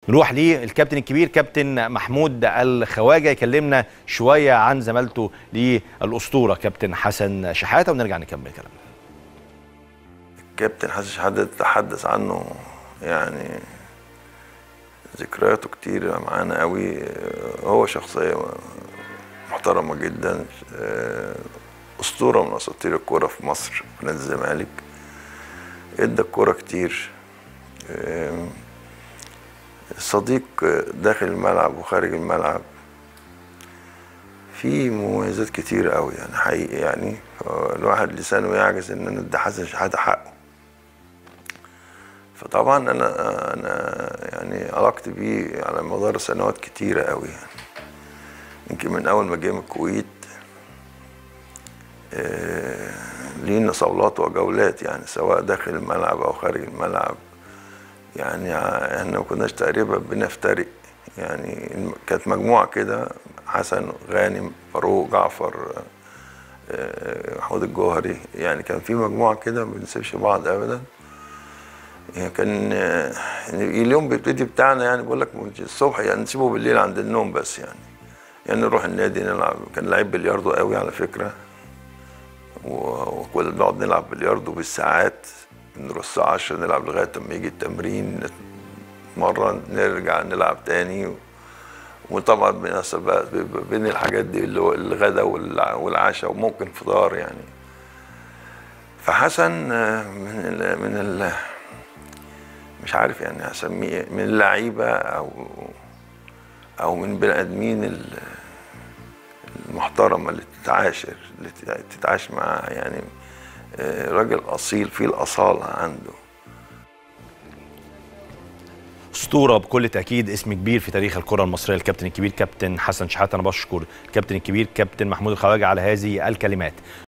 نروح للكابتن الكبير كابتن محمود الخواجه يكلمنا شويه عن زميلته للاسطوره كابتن حسن شحاته ونرجع نكمل كلامنا. الكابتن حسن شحاته تحدث عنه يعني ذكرياته كتير معانا قوي هو شخصيه محترمه جدا اسطوره من اساطير الكوره في مصر في نادي الزمالك ادى الكوره كتير صديق داخل الملعب وخارج الملعب في مميزات كتير قوي يعني حقيقي يعني الواحد لسانه يعجز ان انا ادي حسن شحاته حقه فطبعا انا انا يعني علاقتي بيه على مدار سنوات كتيره قوي يعني يمكن من اول ما جه من الكويت آه لينا صولات وجولات يعني سواء داخل الملعب او خارج الملعب يعني احنا ما كناش تقريبا بنفترق يعني كانت مجموعه كده حسن غانم فاروق جعفر محمود الجوهري يعني كان في مجموعه كده ما بنسيبش بعض ابدا يعني كان اليوم بيبتدي بتاعنا يعني بقول لك الصبح يعني نسيبه بالليل عند النوم بس يعني يعني نروح النادي نلعب كان لعيب بلياردو قوي على فكره وكنا بنقعد نلعب بلياردو بالساعات نروح الساعة 10 نلعب لغاية لما يجي التمرين نتمرن نرجع نلعب تاني وطبعا بيناسب بقى بين الحاجات دي اللي هو الغداء والعشاء وممكن فطار يعني فحسن من ال من ال مش عارف يعني اسميه من اللعيبه او او من بني ادمين المحترمه اللي تتعاشر اللي تتعاش معاها يعني راجل اصيل فيه الاصاله عنده اسطوره بكل تاكيد اسم كبير في تاريخ الكره المصريه الكابتن الكبير كابتن حسن شحاته انا بشكر الكابتن الكبير كابتن محمود الخواجه على هذه الكلمات